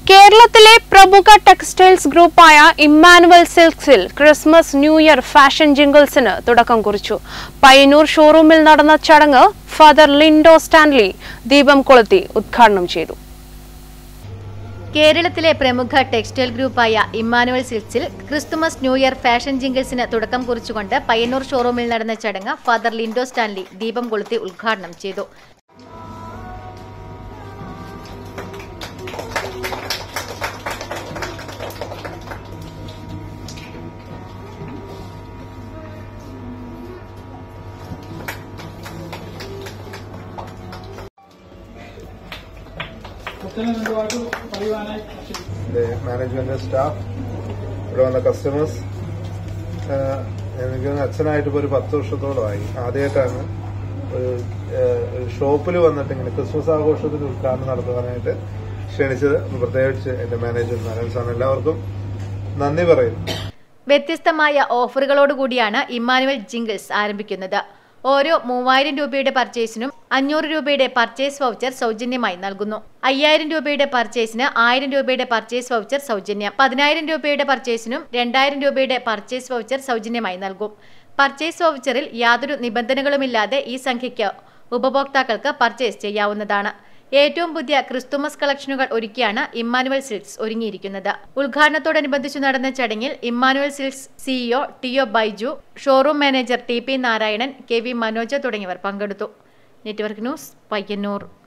കേരളത്തിലെ പ്രമുഖ ടെക്സ്റ്റൈൽസ് ഗ്രൂപ്പായ ഇമ്മാനുവൽ സിൽക്സിൽ ക്രിസ്മസ് ന്യൂ ഇയർ ഫാഷൻ ജിംഗിൾസിന് തുടക്കം കുറിച്ചു പയ്യന്നൂർ ഷോറൂമിൽ നടന്ന ചടങ്ങ് ഫാദർ ലിൻഡോ സ്റ്റാൻലി ദീപം കൊളുത്തി ഉദ്ഘാടനം ചെയ്തു കേരളത്തിലെ പ്രമുഖ ടെക്സ്റ്റൈൽ ഗ്രൂപ്പായ ഇമ്മാനുവൽ സിൽക്സിൽ ക്രിസ്തുമസ് ന്യൂ ഇയർ ഫാഷൻ ജിംഗിൾസിന് തുടക്കം കുറിച്ചുകൊണ്ട് പയ്യന്നൂർ ഷോറൂമിൽ നടന്ന ചടങ്ങ് ഫാദർ ലിൻഡോ സ്റ്റാൻലി ദീപം കൊളുത്തി ഉദ്ഘാടനം ചെയ്തു മുത്തനെ രണ്ട് വാക്ക് പറയുവാനായി the management and staff, ഇവിടെ വന്ന കസ്റ്റമേഴ്സ് എനിക്ക് അച്ഛനായിട്ട് ഇപ്പോൾ ഒരു പത്ത് വർഷത്തോളമായി ആദ്യമായിട്ടാണ് ഒരു ഷോപ്പിൽ വന്നിട്ട് ഇങ്ങനെ ക്രിസ്മസ് ആഘോഷത്തിന് ഉദ്ഘാടനം നടത്തുവാനായിട്ട് ക്ഷണിച്ചത് ഒന്ന് പ്രത്യേകിച്ച് എന്റെ മാനേജർ നാരായണ സാറിന് എല്ലാവർക്കും നന്ദി പറയുന്നു വ്യത്യസ്തമായ ഓഫറുകളോടുകൂടിയാണ് ഇമ്മാനുവൽ ജിംഗിൾസ് ആരംഭിക്കുന്നത് ഓരോ മൂവായിരം രൂപയുടെ പർച്ചേസിനും അഞ്ഞൂറ് രൂപയുടെ പർച്ചേസ് വൗച്ചർ സൗജന്യമായി നൽകുന്നു അയ്യായിരം രൂപയുടെ പർച്ചേസിന് ആയിരം രൂപയുടെ പർച്ചേസ് വൗച്ചർ സൗജന്യം പതിനായിരം രൂപയുടെ പർച്ചേസിനും രണ്ടായിരം രൂപയുടെ പർച്ചേസ് വൗച്ചർ സൗജന്യമായി നൽകും പർച്ചേസ് വൗച്ചറിൽ യാതൊരു നിബന്ധനകളുമില്ലാതെ ഈ സംഖ്യയ്ക്ക് ഉപഭോക്താക്കൾക്ക് പർച്ചേസ് ചെയ്യാവുന്നതാണ് ഏറ്റവും പുതിയ ക്രിസ്തുമസ് കളക്ഷനുകൾ ഒരുക്കിയാണ് ഇമ്മാനുവൽ സിൽക്സ് ഒരുങ്ങിയിരിക്കുന്നത് ഉദ്ഘാടനത്തോടനുബന്ധിച്ചു നടന്ന ചടങ്ങിൽ Emmanuel silks CEO T O Baiju showroom manager T P Narayanan K V Manoj തുടങ്ങിയവർ പങ്കെടുത്തു നെറ്റ്വർക്ക് ന്യൂസ് പയ്യന്നൂർ